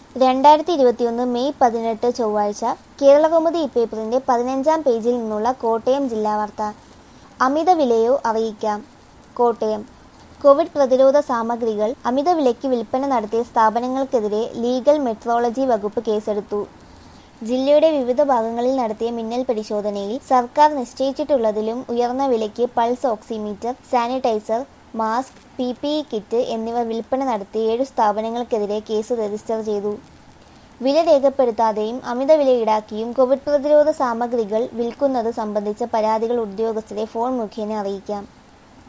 രണ്ടായിരത്തി ഇരുപത്തിയൊന്ന് മെയ് പതിനെട്ട് ചൊവ്വാഴ്ച കേരളകൗമുദി ഇപ്പേപ്പറിന്റെ പതിനഞ്ചാം പേജിൽ നിന്നുള്ള കോട്ടയം ജില്ലാ വാർത്ത അമിത വിലയോ അറിയിക്കാം കോട്ടയം കോവിഡ് പ്രതിരോധ സാമഗ്രികൾ അമിത വിലയ്ക്ക് വിൽപ്പന നടത്തിയ സ്ഥാപനങ്ങൾക്കെതിരെ ലീഗൽ മെട്രോളജി വകുപ്പ് കേസെടുത്തു ജില്ലയുടെ വിവിധ ഭാഗങ്ങളിൽ നടത്തിയ മിന്നൽ പരിശോധനയിൽ സർക്കാർ നിശ്ചയിച്ചിട്ടുള്ളതിലും ഉയർന്ന വിലയ്ക്ക് pulse oximeter sanitiser mask P P E kit എന്നിവ വിൽപ്പന നടത്തിയ ഏഴു സ്ഥാപനങ്ങൾക്കെതിരെ കേസ് രജിസ്റ്റർ ചെയ്തു വില രേഖപ്പെടുത്താതെയും അമിത വില ഈടാക്കിയും കോവിഡ് പ്രതിരോധ സാമഗ്രികൾ വിൽക്കുന്നത് സംബന്ധിച്ച പരാതികൾ ഉദ്യോഗസ്ഥരെ ഫോൺ മുഖേന അറിയിക്കാം